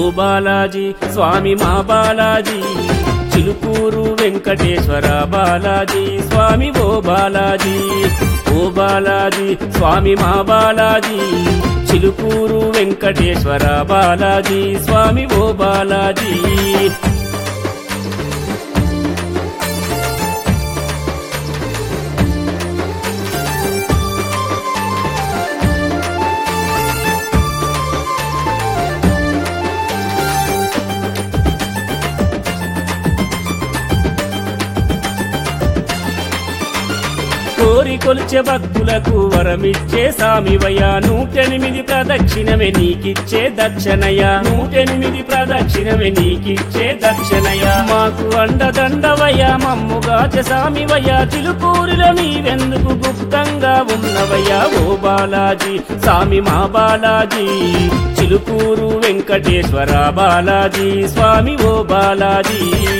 బాలాజీ స్వామి మా బాలాజీ చిలుకూరు వెంకటేశ్వర బాలాజీ స్వామి ఓ బాలాజీ ఓ బాలాజీ స్వామి మా బాలాజీ చిలుకూరు వెంకటేశ్వర బాలాజీ స్వామి ఓ బాలాజీ కోరి కొలిచే భక్తులకు వరమిచ్చే సామివయ్య నూటెనిమిది ప్రదక్షిణమే నీకిచ్చే దక్షిణయ నూటెనిమిది ప్రదక్షిణమే నీకిచ్చే దక్షిణయ మాకు అండదండవయ్య మమ్ముగాచ సామివయ్య చిలుకూరిలో నీవెందుకు గుప్తంగా ఉన్నవయ్యా ఓ బాలాజీ స్వామి మా బాలాజీ చిలుకూరు వెంకటేశ్వర బాలాజీ స్వామి ఓ బాలాజీ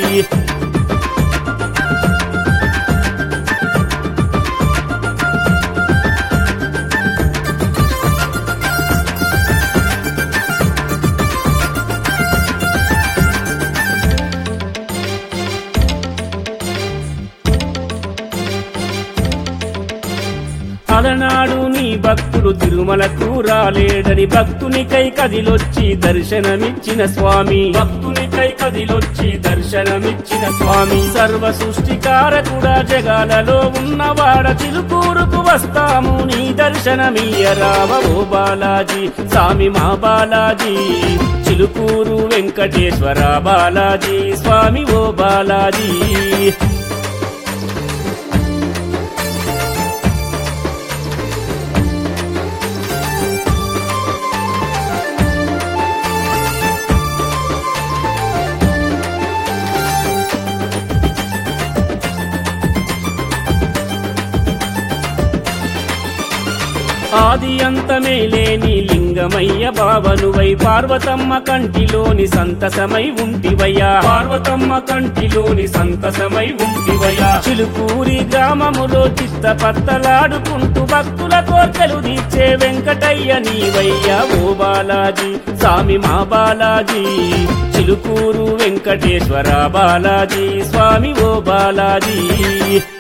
అలనాడు నీ భక్తుడు తిరుమలకు రాలేడని భక్తునికై కదిలొచ్చి దర్శనమిచ్చిన స్వామి భక్తునికై కదిలొచ్చి దర్శనమిచ్చిన స్వామి సర్వ సృష్టికారకుడా జగాలలో ఉన్నవాడ చిలుకూరుకు వస్తాము నీ దర్శనమీయరావ ఓ బాలాజీ స్వామి మా బాలాజీ చిలుకూరు వెంకటేశ్వర బాలాజీ స్వామి ఓ బాలాజీ ఆది అంతమే లేని లింగమయ్య బావనువై పార్వతమ్మ కంటిలోని సంతసమై ఉంటివయ్యా పార్వతమ్మ కంటిలోని సంతసమై ఉంటివయ్యా చిలుకూరి గ్రామములో చిత్త పత్తలాడుకుంటూ భక్తుల కోర్కెలు తీర్చే వెంకటయ్య నీవయ్యా ఓ బాలాజీ స్వామి మా బాలాజీ చిలుకూరు వెంకటేశ్వర బాలాజీ స్వామి ఓ బాలాజీ